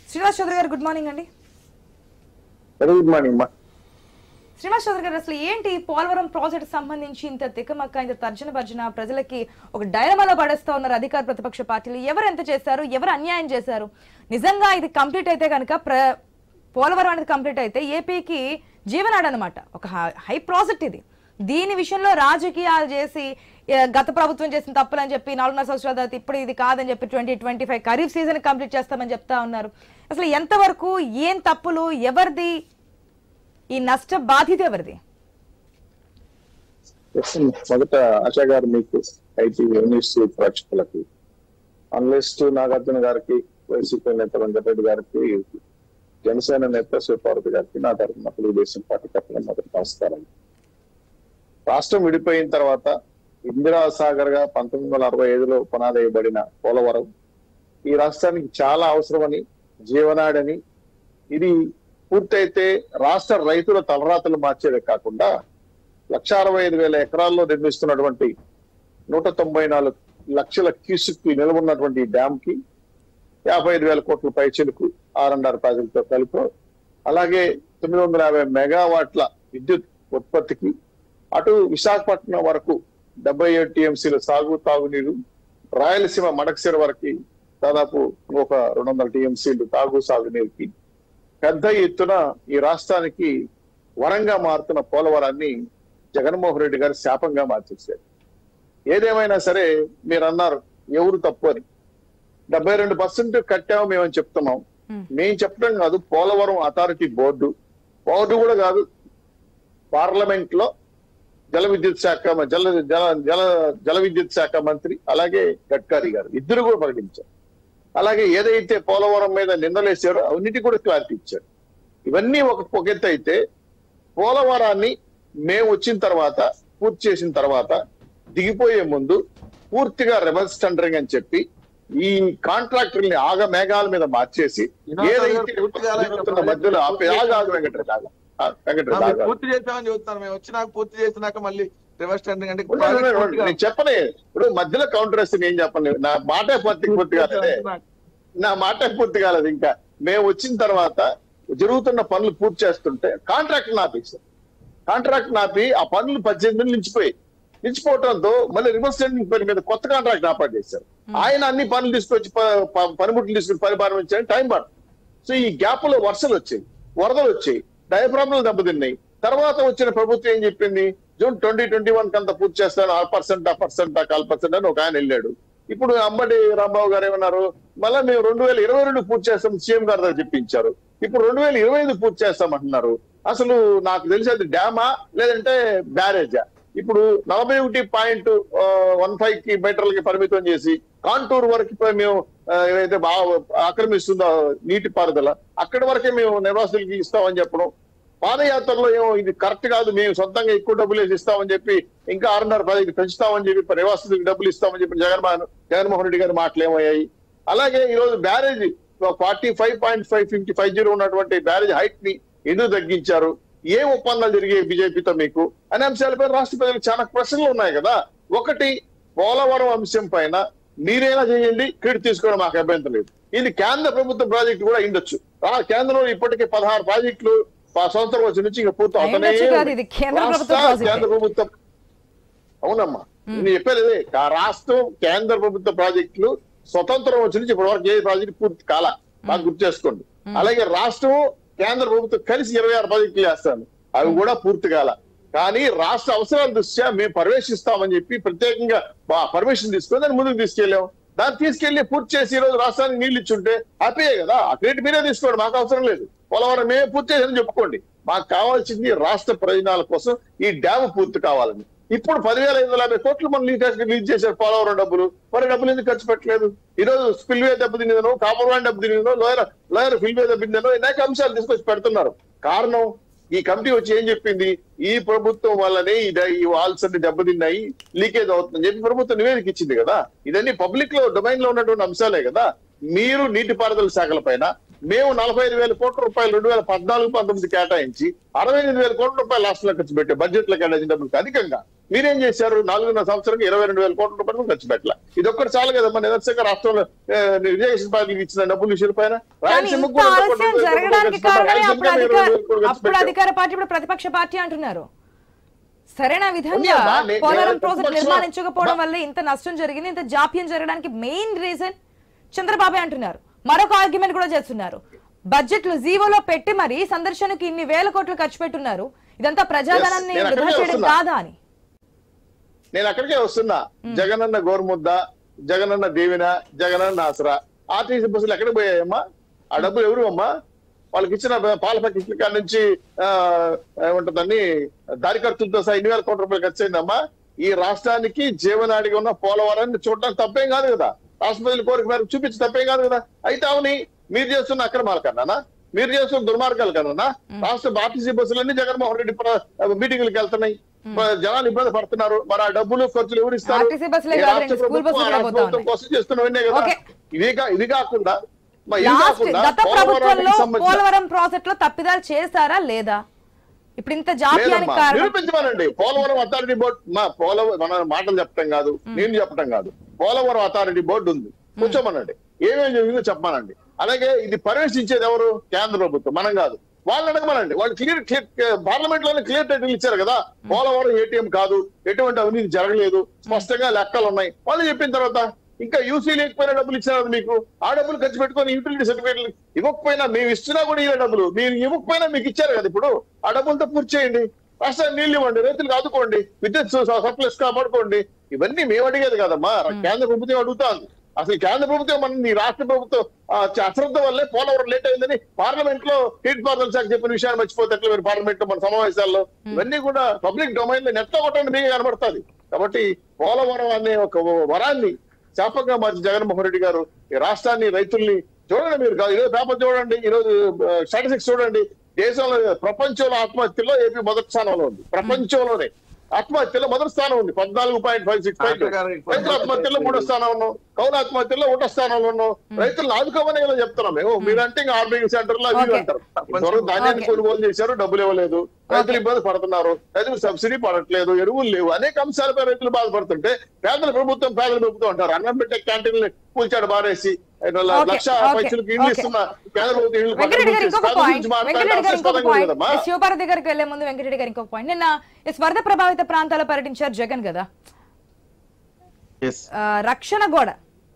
శ్రీనివాస్ చౌదరి గారు good morning అండి very good morning మా శ్రీనివాస్ చౌదరి గారు అసలు ఏంటి పోలవరం ప్రాజెక్ట్ సంబంధించి ఇంత తిక్కమక్క ఇంత తర్జన భర్జన ప్రజలకి ఒక డైలమాలో పడేస్తా ఉన్నారు అధికార ప్రతిపక్ష పార్టీలు ఎవరు ఎంత చేశారు ఎవరు అన్యాయం చేశారు నిజంగా ఇది కంప్లీట్ అయితే కనుక ప్ర పోలవరం అనేది కంప్లీట్ అయితే ఏపీకి జీవనాడు అనమాట ఒక హై ప్రాజెక్ట్ ఇది దీని విషయంలో రాజకీయాలు చేసి ఏ, గత ప్రభుత్వం చేసిన తప్పులని చెప్పి నాలుగున్నర సంవత్సరాల తర్వాత ఇప్పుడు ఇది కాదని చెప్పి twenty twenty five kharif season complete చేస్తామని చెప్తా ఉన్నారు అసలు ఎంతవరకు ఏం తప్పులు ఎవరిది ఈ నష్ట బాధిత ఎవరిది Yes, మొదట ఆశా గారు మీకు ఐటీ న్యూస్ ప్రేక్షకులకి అనలిస్ట్ నాగార్జున గారికి వైసీపీ నేత వెంకటరెడ్డి గారికి జనసేన నేత శివపార్వతి గారికి నా తరఫున తెలుగుదేశం పార్టీ తరఫున మొదటి నమస్కారం రాష్ట్రం విడిపోయిన తర్వాత ఇందిరా సాగర్ గా పంతొమ్మిది వందల అరవై ఐదులో పునాది వేయబడిన పోలవరం ఈ రాష్ట్రానికి చాలా అవసరమని జీవనాడని ఇది పూర్తయితే రాష్ట్ర రైతుల తలరాతలు మార్చేదే కాకుండా లక్ష అరవై ఐదు వేల ఎకరాల్లో నిర్మిస్తున్నటువంటి నూట తొంభై నాలుగు లక్షల క్యూసిక్ నిలబడినటువంటి డ్యామ్ కి యాభై ఐదు వేల కోట్ల పైచలకు ఆర్ అండ్ ఆర్ ప్రాజెక్టుతో కలిపి అలాగే తొమ్మిది వందల యాభై మెగావాట్ల విద్యుత్ ఉత్పత్తికి అటు విశాఖపట్నం వరకు డెబ్బై ఏడు టీఎంసీల సాగు తాగునీరు రాయలసీమ మడకసిర వరకు దాదాపు ఒక రెండు వందల టీఎంసీలు తాగు సాగునీరుకి పెద్ద ఎత్తున ఈ రాష్ట్రానికి వరంగా మారుతున్న పోలవరాన్ని జగన్మోహన్ రెడ్డి గారు శాపంగా మార్చేశారు ఏదేమైనా సరే మీరు అన్నారు ఎవరు తప్పు అని డెబ్బై రెండు పర్సెంట్ కట్టాము మేమని చెప్తున్నాం Hmm. మేము చెప్పడం కాదు పోలవరం అథారిటీ బోర్డు బోర్డు కూడా కాదు పార్లమెంట్ లో జల విద్యుత్ శాఖ మ- జల జల జల జల విద్యుత్ శాఖ మంత్రి అలాగే గడ్కరీ గారు ఇద్దరు కూడా ప్రకటించారు అలాగే ఏదైతే పోలవరం మీద నిందలేసారో అవన్నిటి కూడా క్లారిటీ ఇచ్చారు ఇవన్నీ ఒక ఒక ఎత్తు అయితే పోలవరాన్ని మేము వచ్చిన తర్వాత పూర్తి చేసిన తర్వాత దిగిపోయే ముందు పూర్తిగా రివర్స్ టెండరింగ్ అని చెప్పి ఈ కాంట్రాక్టర్ని ఆగ మేఘాల మీద మార్చేసి ఏదైతే పూర్తి కాలేదు. జరుగుతున్న మధ్యలో ఆపే ఆగు ఆగు వెంకటరెడ్డి ఆగు. ఆ, వెంకటరెడ్డి ఆ, ఆగు, మీరు ఆగు. పూర్తి చేస్తామని చెబుతాను మేము వచ్చినాక పూర్తి చేసినాక మళ్ళీ రివర్స్ టెండరింగ్ అంటే ఉండండి, ఉండండి, ఉండండి. నేను చెప్పనే ఇప్పుడు మధ్యలో కౌంటర్ వేస్తే నేను చెప్పను నా మాటే పూర్తి పూర్తి కాలేదే నా మాట పూర్తి కాలేదు ఇంకా మేము వచ్చిన తర్వాత జరుగుతున్న పనులు పూర్తి చేస్తుంటే కాంట్రాక్ట్ నాపేశారు కాంట్రాక్ట్ నాపి ఆ పనులు పద్దెనిమిది నెలలు నిలిచిపోయి నిలిచిపోవడంతో మళ్ళీ రివర్స్ టెండరింగ్ పేరు మీద కొత్త కాంట్రాక్ట్ ఏర్పాటు చేశారు ఆయన అన్ని పనులు తీసుకొచ్చి ప- ప- పనిముట్లు తీసుకుని పని ప్రారంభించడానికి టైం పడుతుంది సో ఈ గ్యాప్ లో వర్షాలు వచ్చాయి వరదలు వచ్చాయి డయాఫ్రామ్లు దెబ్బతిన్నాయి తర్వాత వచ్చిన ప్రభుత్వం ఏం చెప్పింది జూన్ ట్వంటీ ట్వంటీ వన్ కంత పూర్తి చేస్తాను ఆ పర్సెంట్ ఆ పర్సెంట్ ఆ కాల్ పర్సెంట్ అని ఒక ఆయన వెళ్ళాడు ఇప్పుడు అంబటి రాంబాబు గారు ఏమన్నారు మళ్ళీ మేము రెండు వేల ఇరవై రెండు పూర్తి చేస్తాం సీఎం గారి దగ్గర చెప్పించారు ఇప్పుడు రెండు వేల ఇరవై ఐదు పూర్తి చేస్తామంటున్నారు అసలు నాకు తెలిసి అది డ్యామా లేదంటే బ్యారేజా ఇప్పుడు నలభై ఒకటి పాయింట్ వన్ ఫైవ్ కి మీటర్లకి పరిమితం చేసి కాంటూర్ వరకు పై మేము ఆ, ఏదైతే బాగా ఆక్రమిస్తుందో నీటి పారుదల అక్కడి వరకే మేము నివాసులకి ఇస్తామని చెప్పడం పాదయాత్రలో ఏమో ఇది కరెక్ట్ కాదు మేము సొంతంగా ఎక్కువ డబ్బులు వేసి ఇస్తామని చెప్పి ఇంకా ఆరున్నర పదికి పెంచుతామని చెప్పి నివాసులకు డబ్బులు ఇస్తామని చెప్పి జగన్మోహన్ జగన్మోహన్ రెడ్డి గారి మాటలు ఏమయ్యాయి అలాగే ఈ రోజు barrage forty five point five fifty five zero ఉన్నటువంటి బ్యారేజ్ హైట్ ని ఎందుకు తగ్గించారు ఏ ఒప్పందాలు జరిగాయి బీజేపీతో మీకు అనే అంశాలపై రాష్ట్ర ప్రజలకు చాలా ప్రశ్నలు ఉన్నాయి కదా ఒకటి పోలవరం అంశం పైన మీరేలా చేయండి క్రెడిట్ తీసుకోవడం మాకు అభ్యంతరం లేదు ఇది కేంద్ర ప్రభుత్వ ప్రాజెక్టు కూడా అయిండొచ్చు రా- కేంద్రంలో ఇప్పటికే పదహారు ప్రాజెక్టులు ప- సంవత్సరం వచ్చి నుంచి ఇంకా పూర్తి అవుతానే అయిండొచ్చు కాదు, ఇది కేంద్ర రాష్ట్ర, ప్రభుత్వ ప్రాజెక్టే. కేంద్ర ప్రభుత్వం అవునమ్మా నేను చెప్పేది అదే. ఆ రాష్ట్రం కేంద్ర ప్రభుత్వ ప్రాజెక్టులు స్వతంత్రం వచ్చి నుంచి ఇప్పటి వరకు ఏ ప్రాజెక్టు పూర్తి కాల బాగా గుర్తు చేసుకోండి అలాగే రాష్ట్రం కేంద్ర ప్రభుత్వం కలిసి ఇరవై ఆరు ప్రాజెక్టులు చేస్తాను అవి కూడా పూర్తి కాల కానీ రాష్ట్ర అవసరాల దృష్ట్యా మేము పర్యవేక్షిస్తామని చెప్పి ప్రత్యేకంగా పర్మిషన్ తీసుకొని దాన్ని ముందుకు తీసుకెళ్ళాం దాన్ని తీసుకెళ్లి పూర్తి చేసి ఈ రోజు రాష్ట్రానికి నీళ్లు ఇచ్చుంటే హ్యాపీయే కదా ఆ క్రెడిట్ మీరే తీసుకోండి మాకు అవసరం లేదు పోలవరం మేమే పూర్తి చేసామని చెప్పుకోండి మాకు కావాల్సింది రాష్ట్ర ప్రయోజనాల కోసం ఈ డ్యామ్ పూర్తి కావాలని ఇప్పుడు పదివేల ఐదు వందల యాభై కోట్లు మనం లీజ్ లీజ్ చేశారు పోలవరం డబ్బులు మరి డబ్బులు ఎందుకు ఖర్చు పెట్టలేదు ఈ రోజు స్పిల్వే దెబ్బతిందనో కాపర్ వ్యాన్ దెబ్బతిందనో లోయర్ లోయర్ ఫిల్వే దెబ్బతిందనో అనేక అంశాలు తీసుకొచ్చి పెడుతున్నారు కారణం ఈ కమిటీ వచ్చి ఏం చెప్పింది ఈ ప్రభుత్వం వల్లనే ఈ డ- ఈ వాల్స్ అన్ని దెబ్బతిన్నాయి లీకేజ్ అవుతుందని చెప్పి ప్రభుత్వం నివేదిక ఇచ్చింది కదా ఇదన్నీ పబ్లిక్ లో డొమైన్ లో ఉన్నటువంటి అంశాలే కదా మీరు నీటిపారుదల శాఖల పైన మేము నలభై ఐదు వేల కోట్ల రూపాయలు రెండు వేల పద్నాలుగు పంతొమ్మిది కేటాయించి అరవై ఎనిమిది వేల కోట్ల రూపాయలు రాష్ట్రంలో ఖర్చు పెట్టే బడ్జెట్ లో కేటాయించిన డబ్బులకు అధికంగా మీరేం చేశారు నాలుగున్నర సంవత్సరానికి ఇరవై రెండు వేల కోట్ల రూపాయలు ఖర్చు పెట్టాల ఇది ఒక్కటి చాలు కదా మన నిదర్శకంగా రాష్ట్రంలో ఆ, రిజర్వేషన్ పార్టీకి ఇచ్చిన డబ్బుల విషయం పైన కానీ రాయలసీమకు ఇంత కూడా ఒక ఆలస్యం కోటి రూపాయలు జరగడానికి ఖర్చు పెట్టాలి. కారణమే అప్పుడు రాయలసీమకు అధికార ఇరవై వేల కోట్లు ఖర్చు అప్పుడు పెట్టారు. అధికార పార్టీ ఇప్పుడు ప్రతిపక్ష పార్టీ అంటున్నారు సరైన విధంగా అమ్మా, నే- పోలవరం నేను ప్రాజెక్ట్ ప్రతిపక్ష- నిర్మాణించకపోవడం మా- వల్ల ఇంత నష్టం జరిగింది ఇంత జాప్యం జరగడానికి మెయిన్ రీజన్ చంద్రబాబే అంటున్నారు మరొక ఆర్గ్యుమెంట్ కూడా చేస్తున్నారు బడ్జెట్లు జీవోలో పెట్టి మరి సందర్శనకు ఇన్ని వేల కోట్లు ఖర్చు పెట్టున్నారు ఇదంతా ప్రజాధనాన్ని నేను వృధా అక్కడికే చేయడం వస్తున్నా. కాదా అని నేను అక్కడికే వస్తున్నా జగనన్న గోరుముద్ద జగనన్న దీవెన జగనన్న ఆసరా ఆర్టీసీ బస్సులు ఎక్కడికి పోయాయమ్మా ఆ డబ్బులు ఎవరు అమ్మా వాళ్ళకి ఇచ్చిన పాల ప్యాకెట్ల కాడ నుంచి ఆ, ఏమంటుందని దారి ఖర్చులతో సహా ఎన్ని వేల కోట్ల రూపాయలు ఖర్చు అయిందమ్మా ఈ రాష్ట్రానికి జీవనాడిగా ఉన్న పోలవరాన్ని చూడడానికి తప్పేం కాదు కదా రాష్ట్ర ప్రజల కోరిక మేరకు చూపించి తప్పేం కాదు కదా అయితే అవుని మీరు చేస్తున్న అక్రమాల కన్నా మీరు చేస్తున్న దుర్మార్గాలు కన్నా రాష్ట్ర ఆర్టీసీ బస్సులన్నీ జగన్మోహన్ రెడ్డి ప్ర- మీటింగ్లకు వెళ్తున్నాయి జనాలు ఇబ్బంది పడుతున్నారు మరి ఆ డబ్బులు ఖర్చులు ఎవరు ఇస్తారు ఆర్టీసీ బస్సులే ఈ కాదు, రాష్ట్ర రెండు స్కూల్ ప్రభుత్వం, బస్సులు ఆ కూడా రాష్ట్ర పోతా ప్రభుత్వం ఉన్నాయి. కోసం చేస్తున్నవన్నీ కదా ఓకే. ఇవి కా- ఇవి కాకుండా మరి ఇవి లాస్ట్ కాకుండా గత ప్రభుత్వంలో పోలవరానికి సంబంధించిన- పోలవరం ప్రాజెక్ట్ లో తప్పిదాలు చేశారా లేదా ఇప్పుడు ఇంత జాప్యానికి లేదమ్మా కారణం నిరూపించమనండి పోలవరం అథారిటీ బోర్డు మా పోలవరం మన మాటలు చెప్పడం కాదు నేను చెప్పడం కాదు పోలవరం అథారిటీ బోర్డు ఉంది కూర్చోమనండి ఏమేమి జరిగిందో చెప్పమనండి అలాగే ఇది పర్యవేక్షించేది ఎవరు కేంద్ర ప్రభుత్వం మనం కాదు వాళ్ళని అడగమనండి వాళ్ళు క్లియర్ క్లియర్ పార్లమెంట్ లోనే క్లియర్ టైటిల్ ఇచ్చారు కదా పోలవరం ఏటీఎం కాదు ఎటువంటి అవినీతి జరగలేదు స్పష్టంగా లెక్కలు ఉన్నాయి వాళ్ళు చెప్పిన తర్వాత ఇంకా యూసీ లేకపోయినా డబ్బులు ఇచ్చినారు మీకు ఆ డబ్బులు ఖర్చు పెట్టుకొని యూటిలిటీ సర్టిఫికేట్లు ఇవ్వకపోయినా మేము ఇచ్చినా కూడా ఇవ్వ డబ్బులు మీరు ఇవ్వకపోయినా మీకు ఇచ్చారు కదా ఇప్పుడు ఆ డబ్బులతో పూర్తి చేయండి రాష్ట్రానికి నీళ్లు ఇవ్వండి రైతులకు ఆదుకోండి విద్యుత్ సప్లైస్ కాపాడుకోండి ఇవన్నీ మేము అడిగేది కదమ్మా కేంద్ర ప్రభుత్వం అడుగుతాంది అసలు కేంద్ర ప్రభుత్వం మన ఈ రాష్ట్ర ప్రభుత్వం ఆ, చ- అశ్రద్ధ వల్లే పోలవరం లేట్ అయిందని పార్లమెంట్ లో నీటిపారుదల శాఖ చెప్పిన విషయాన్ని మర్చిపోతే ఎట్లా మీరు పార్లమెంట్ లో మన సమావేశాల్లో ఇవన్నీ కూడా పబ్లిక్ డొమైన్ లో నెట్ కొట్టండి మీకు కనబడుతుంది కాబట్టి పోలవరం అనే ఒక వరాన్ని శాపంగా మార్చి జగన్మోహన్ రెడ్డి గారు ఈ రాష్ట్రాన్ని రైతుల్ని చూడండి మీరు కాదు ఈరోజు పేపర్ చూడండి ఈరోజు స్టాటిస్టిక్స్ చూడండి దేశంలో ప్రపంచంలో ఆత్మహత్యలో ఏపీ మొదటి స్థానంలో ఉంది ప్రపంచంలోనే ఆత్మహత్యలో మొదటి స్థానం ఉంది పద్నాలుగు point five six point doctor గారు, ఇప్పుడు రైతుల ఆత్మహత్యలో మూడో స్థానం ఉన్నాం కౌలు ఆత్మహత్యలో ఒకటో స్థానంలో ఉన్నాం రైతులను ఆదుకోమని కదా చెప్తున్నాం మేము మీరంటే ఇంకా ఆర్బింగ్ సెంటర్ లో అవి ఇవి Okay. అంటారు ఇంతవరకు ధాన్యాన్ని Okay. కొనుగోలు చేశారు డబ్బులు ఇవ్వలేదు రైతులు ఇబ్బంది పడుతున్నారు రైతులకు సబ్సిడీ పడట్లేదు ఎరువులు లేవు అనేక అంశాలపై రైతులు బాధపడుతుంటే పేదల ప్రభుత్వం పేదల ప్రభుత్వం అంటారు అన్నం పెట్టే క్యాంటీన్ కూల్చాడు బారేసి Okay, లక్ష okay, పైసలకు ఇల్లు okay. ఇస్తున్న పేదల ప్రభుత్వం ఇల్లు పక్కన వెంకటరెడ్డి గారు కూల్చేసి ఇంకొక పేదల పాయింట్ గురించి మాట్లాడితే వెంకటరెడ్డి గారు ఇంకొక హాస్యాస్పదంగా ఉంది పాయింట్ కదమ్మా. శివపార్వతి గారికి వెళ్లే ముందు వెంకటరెడ్డి గారు ఇంకొక పాయింట్ నిన్న ఈ వరద ప్రభావిత ప్రాంతాల్లో పర్యటించారు జగన్ కదా ఎస్ ఆ, రక్షణ గోడ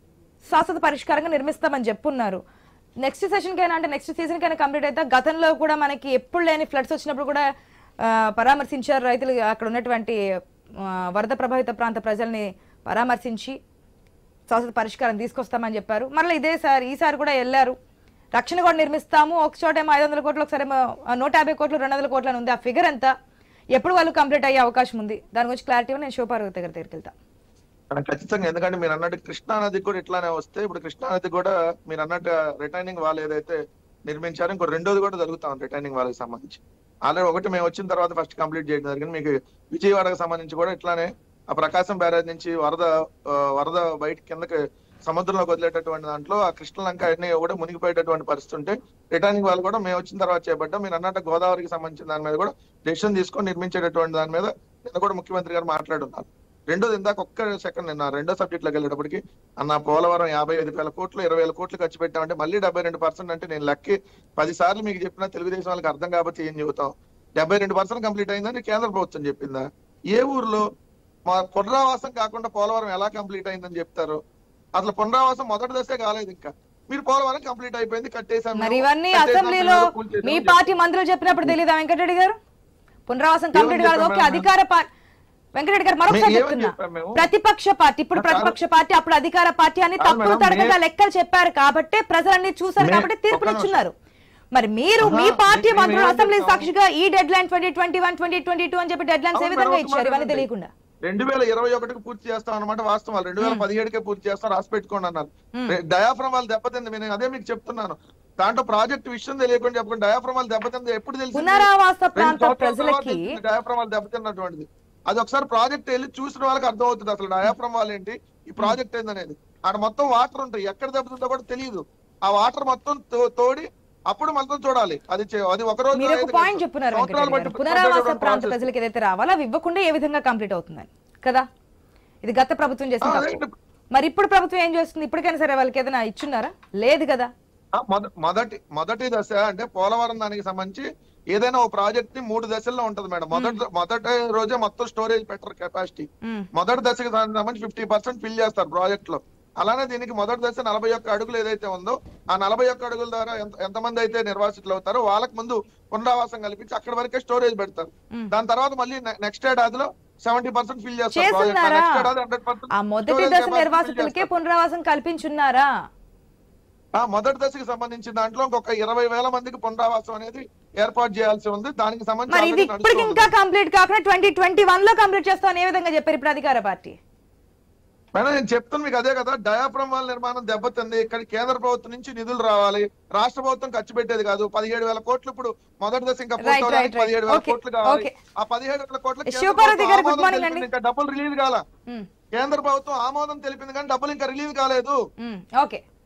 శాశ్వత పరిష్కారంగా నిర్మిస్తామని చెప్పున్నారు నెక్స్ట్ సెషన్ కైనా అంటే నెక్స్ట్ సీజన్ కైనా కంప్లీట్ అయితే గతంలో కూడా మనకి ఎప్పుడు లేని ఫ్లడ్స్ వచ్చినప్పుడు కూడా ఆ, పరామర్శించారు రైతులు అక్కడ ఉన్నటువంటి ఆ, వరద ప్రభావిత ప్రాంత ప్రజల్ని పరామర్శించి శాశ్వత పరిష్కారం తీసుకొస్తామని చెప్పారు మరలా ఇదే సార్ ఈసారి కూడా వెళ్ళారు రక్షణ కూడా నిర్మిస్తాము ఒక చోట ఏమో ఐదు వందల కోట్లు ఒకసారి ఏమో నూట యాభై కోట్లు రెండు వందల కోట్లు అని ఉంది ఆ ఫిగర్ ఎంత ఎప్పుడు వాళ్ళు కంప్లీట్ అయ్యే అవకాశం ఉంది దాని గురించి క్లారిటీ నేను శివపార్వతి దగ్గర దగ్గరికి వెళ్తా ఆ, ఖచ్చితంగా ఎందుకంటే మీరు అన్నట్టు కృష్ణా నది కూడా ఇట్లానే వస్తే ఇప్పుడు కృష్ణా నది కూడా మీరు అన్నట్టు రిటైనింగ్ వాల్ ఏదైతే నిర్మించారో ఇంకో రెండోది కూడా జరుగుతా ఉంది రిటైనింగ్ వాళ్ళకి సంబంధించి ఆల్రెడీ ఒకటి మేము వచ్చిన తర్వాత ఫస్ట్ కంప్లీట్ చేయడం జరిగింది మీకు విజయవాడకు సంబంధించి కూడా ఇట్లానే ఆ ప్రకాశం బ్యారేజ్ నుంచి వరద ఆ, వరద బయట కిందకి సముద్రంలోకి వదిలేటటువంటి దాంట్లో ఆ కృష్ణలంక అన్ని కూడా మునిగిపోయేటటువంటి పరిస్థితి ఉంటే రిటర్నింగ్ వాళ్ళు కూడా మేము వచ్చిన తర్వాత చేపట్టాం మీరు అన్నట్టు గోదావరికి సంబంధించిన దాని మీద కూడా డెసిషన్ తీసుకొని నిర్మించేటటువంటి దాని మీద నిన్న కూడా ముఖ్యమంత్రి గారు మాట్లాడున్నారు రెండోది ఇందాక ఒక్క సెకండ్ నిన్న రెండో సబ్జెక్ట్ లోకి వెళ్ళేటప్పటికి అన్న పోలవరం యాభై ఐదు వేల కోట్లు ఇరవై వేల కోట్లు ఖర్చు పెట్టామంటే మళ్ళీ డెబ్బై రెండు పర్సెంట్ అంటే నేను లెక్కి పది సార్లు మీకు చెప్పినా తెలుగుదేశం వాళ్ళకి అర్థం కాబట్టి ఏం చెబుతాం డెబ్బై రెండు పర్సెంట్ కంప్లీట్ అయిందని కేంద్ర ప్రభుత్వం చెప్పిందా ఏ ఊర్లో మా పునరావాసం కాకుండా పోలవరం ఎలా కంప్లీట్ అయిందని చెప్తారు అసలు పునరావాసం మొదటి దశే కాలేదు ఇంకా మీరు పోలవరం కంప్లీట్ అయిపోయింది కట్టేసాం మరి మేము, ఇవన్నీ కట్టేసాం, అసెంబ్లీలో మేము కూల్చేసాం మీ అని పార్టీ మంత్రులు చెప్పినప్పుడు తెలియదా వెంకటరెడ్డి గారు పునరావాసం కంప్లీట్ కాదు చెప్పాం ఓకే మేము? అధికార పార్టీ వెంకటరెడ్డి గారు మరొకసారి మేము ఏమని చెప్తున్నా చెప్పాం మేము? ప్రతిపక్ష పార్టీ ఇప్పుడు కాదు. ప్రతిపక్ష పార్టీ అప్పుడు అధికార పార్టీ అని కాదు తప్పుడు మేడం, తడకగా మే- లెక్కలు చెప్పారు కాబట్టి ప్రజలన్నీ చూశారు మే- కాబట్టి ఒక్క తీర్పునిచ్చున్నారు మరి మీరు మీ ఆహా, పార్టీ మేము మంత్రులు ఏమని అసెంబ్లీ చెప్తాము? సాక్షిగా ఈ deadline twenty twenty one twenty twenty two అని చెప్పి డెడ్ లైన్స్ ఏ అవును విధంగా మేడం, ఇచ్చారు ఇవన్నీ ఒక్క మాట తెలియకుండా రెండు వేల ఇరవై ఒకటికి పూర్తి చేస్తాం అనమాట వాస్తవాలు రెండు వేల పదిహేడుకే పూర్తి చేస్తాం రాసి పెట్టుకోండి అన్నారు మ్మ్. డయాఫ్రమ్ వాళ్ళు దెబ్బతింది నేను అదే మీకు చెప్తున్నాను దాంట్లో ప్రాజెక్ట్ విషయం తెలియకుండా చెప్పకుండా డయాఫ్రమ్ వాళ్ళు దెబ్బతింది ఎప్పుడు తెలిసింది? పునరావాస రెండు ప్రాంత సంవత్సరాల తర్వాత ప్రజలకి తెలిసింది డయాఫ్రమ్ వాళ్ళు దెబ్బతిన్నటువంటిది అది ఒకసారి ప్రాజెక్ట్ వెళ్ళి చూసిన వాళ్ళకి అర్థం అవుతుంది అసలు డయాఫ్రమ్ వాళ్ళు ఏంటి ఈ ప్రాజెక్ట్ ఏందనేది ఆడ మొత్తం వాటర్ ఉంటాయి ఎక్కడ దెబ్బతిందో కూడా తెలియదు ఆ వాటర్ మొత్తం తో- తోడి అప్పుడు మనం చూడాలి అది చే- అది ఒక రోజు మీరు ఒక అయ్యేది పాయింట్ కాదు. చెప్పున్నారు సంవత్సరాలు వెంకటరెడ్డి గారు. బట్టి పునరావాస completed ప్రాంత process. ప్రజలకు ఏదైతే రావాలో అవి ఇవ్వకుండా ఏ విధంగా కంప్లీట్ అవుతుందని కదా ఇది గత ప్రభుత్వం చేసిన ఆ, తప్పు. అదే. మరి ఇప్పుడు ప్రభుత్వం ఏం చేస్తుంది ఇప్పటికైనా సరే వాళ్ళకి ఏదైనా ఇచ్చున్నారా లేదు కదా ఆ, మొద- మొదటి మొదటి దశ అంటే పోలవరం దానికి సంబంధించి ఏదైనా ఒక ప్రాజెక్ట్ ని మూడు దశల్లో ఉంటది మేడం మొదటి మొదటి రోజే మొత్తం స్టోరేజ్ పెట్టరు కెపాసిటీ ఉమ్, మొదటి దశకి సంబంధించి ఫిఫ్టీ పర్సెంట్ ఫిల్ చేస్తారు ప్రాజెక్ట్ లో అలానే దీనికి మొదటి దశ నలభై ఒక్క అడుగులు ఏదైతే ఉందో ఆ నలభై ఒక్క అడుగుల ద్వారా ఎంత ఎంతమంది అయితే నిర్వాసితులు అవుతారో వాళ్ళకి ముందు పునరావాసం కల్పించి అక్కడ వరకే స్టోరేజ్ పెడతారు మ్మ్. దాని తర్వాత మళ్ళీ నెక్స్ట్ ఏడాదిలో సెవెంటీ పర్సెంట్ ఫిల్ చేస్తారు project. చేస్తున్నారా నెక్స్ట్ ఏడాది హండ్రెడ్ పర్సెంట్ ఆ మొదటి దశ నిర్వాసితులకే పునరావాసం కల్పించున్నారా ఆ మొదటి దశకి సంబంధించిన దాంట్లో ఇంకొక ఇరవై వేల మందికి పునరావాసం అనేది ఏర్పాటు చేయాల్సి ఉంది దానికి సంబంధించి మరి ఇది already ఇప్పటికి నడుస్తూ ఇంకా ఉంది. కంప్లీట్ కాకుండా ట్వంటీ ట్వంటీ వన్ లో కంప్లీట్ చేస్తామని ఏ విధంగా చెప్పారు ఇప్పుడు అధికార పార్టీ మేడం నేను చెప్తాను మీకు అదే కదా డయాఫ్రమ్ వాళ్ళ నిర్మాణం దెబ్బతింది ఇక్కడ కేంద్ర ప్రభుత్వం నుంచి నిధులు రావాలి రాష్ట్ర ప్రభుత్వం ఖర్చు పెట్టేది కాదు పదిహేడు వేల కోట్లు ఇప్పుడు మొదటి దశ ఇంకా Right, పూర్తవడానికి right, right. పదిహేడు వేల Okay, కోట్లు కావాలి okay. ఆ పదిహేడు వేల కోట్లు కేంద్ర శివపార్వతి ప్రభుత్వం గారు, good ఆమోదం morning తెలిపింది, అండి. ఇంకా డబ్బులు రిలీజ్ కాల ఉమ్, కేంద్ర ప్రభుత్వం ఆమోదం తెలిపింది కానీ డబ్బులు ఇంకా రిలీజ్ కాలేదు ఉమ్, ఓకే